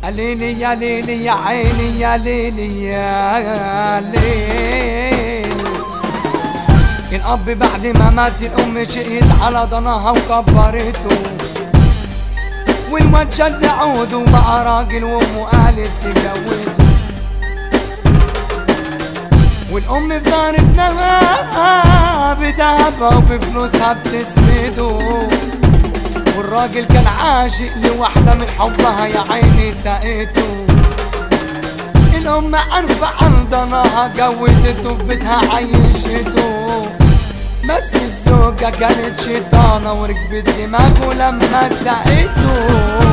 ليلي يا ليلي يا عيني يا ليلي يا ليلي الأب بعد ما مات الأم شقيت على ضناها وكبرته والواد شد عوده وبقى راجل وأمه قالت تجوزه والأم في دار ابنها بتعبها وبفلوسها بتسنده والراجل كان عاشق لوحدة من حبها يا عيني سقيته الأم عارفة عن ضناها جوزته في بيتها عيشته بس الزوجة كانت شيطانة وركبت دماغه لما سقيته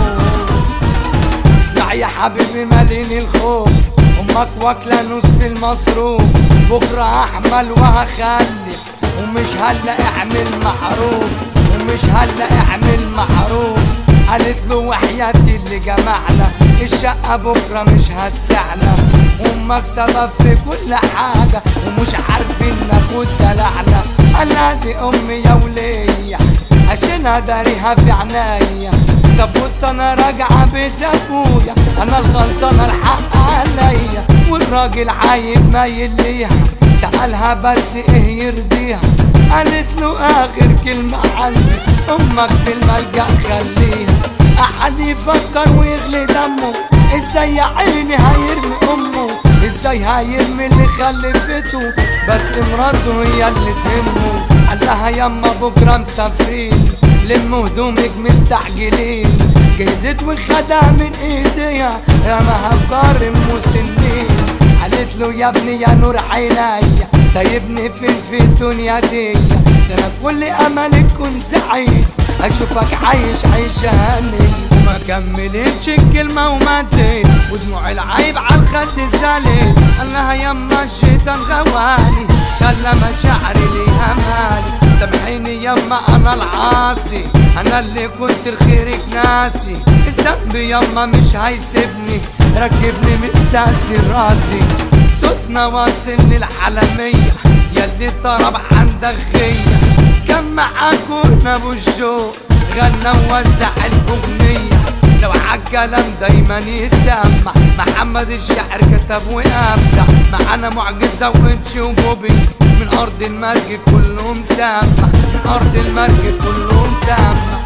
اسمع يا حبيبي ماليني الخوف امك واكله نص المصروف بكره هحمل وهخلف ومش هلا اعمل معروف ومش هلا اعمل معروف قالت له وحياتي اللي جمعنا الشقة بكرة مش هتسعنا أمك سبب في كل حاجة ومش عارفين ناخد دلعنا أنا دي أمي يا ولية عشان أداريها في عناية طب بص أنا راجعة بيت أبويا أنا الغلطانة الحق عليا والراجل عايب مايل ليها سألها بس إيه يرضيها قالت له آخر كلمة عندي أمك في الملجأ خليها أحد يفكر ويغلي دمه ازاي يا عيني هيرمي امه ازاي هيرمي اللي خلفته بس مراته هي اللي تهمه قال لها يما بكره مسافرين لموا هدومك مستعجلين جهزت وخدها من ايديها رماها في دار ام سنين قالت له يا ابني يا نور عينيا سايبني فين في الدنيا دي ده انا كل املك كنت سعيد اشوفك عايش عيش هاني وما كملتش الكلمة وماتت ودموع العيب على الخد الزليل قال لها يما الشيطان غواني خلى مشاعري ليها مالي سامحيني يما انا العاصي انا اللي كنت لخيرك ناسي الذنب يما مش هيسيبني ركبني من ساسي راسي صوتنا واصل للعالمية يلي الطرب عندك غية كان معاكم ابو الشوق غنى ووزع الاغنية لو عالكلام دايما يسمع محمد الشاعر كتب وابدع معانا معجزة وانش وبوبي من ارض المرج كله مسمع من ارض المرج كله مسمع